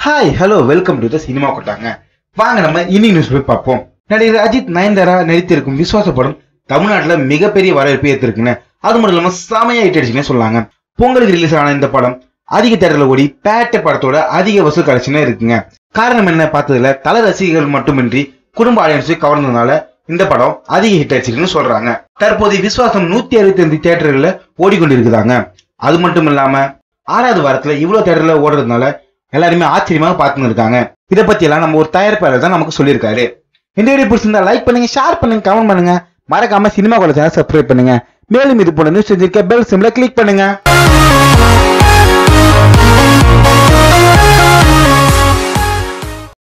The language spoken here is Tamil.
hi hello welcome to the cinema கொட்டாங்க வாங்க நம்ம இன்னி நியூஸ் போய் பார்ப்போம் நடிகர் அஜித் நயன்தாரா நடித்திருக்கும் விசுவாச படம் தமிழ்நாட்டுல மிகப்பெரிய வரவேற்பு ஏற்றிருக்குன்னு அது மட்டும் இல்லாம செமையா ஹிட் அடிச்சுன்னு சொல்லாங்க பொங்கலுக்கு ரிலீஸ் ஆன இந்த படம் அதிக தேட்டர்ல ஓடி பேட்ட படத்தோட அதிக வசூல் கலெக்ஷனே இருக்குங்க காரணம் என்ன பார்த்ததுல தல ரசிகர்கள் மட்டுமின்றி குடும்ப ஆடியன்ஸை கவர்ந்ததுனால இந்த படம் அதிக ஹிட் அடிச்சிருக்குன்னு சொல்றாங்க தற்போது விசுவாசம் நூத்தி அறுபத்தி ஐந்து தேட்டர்கள்ல ஓடிக்கொண்டிருக்குதாங்க அது மட்டும் இல்லாம ஆறாவது வாரத்துல இவ்வளவு தேட்டர்ல ஓடுறதுனால எல்லாருமே ஆச்சரியமாக பார்த்துன்னு இருக்காங்க இதை பத்தி எல்லாம் நம்ம ஒரு தயாரிப்பாளர் தான் நமக்கு சொல்லியிருக்காரு இந்த வீடியோ பிடிச்சிருந்தா லைக் பண்ணுங்க ஷேர் பண்ணுங்க கமெண்ட் பண்ணுங்க மறக்காம சினிமா கூட சேனல் சப்ஸ்கிரைப் பண்ணுங்க மேலும் இது போல நியூஸ் செஞ்சிருக்க பெல் சிம்ல கிளிக் பண்ணுங்க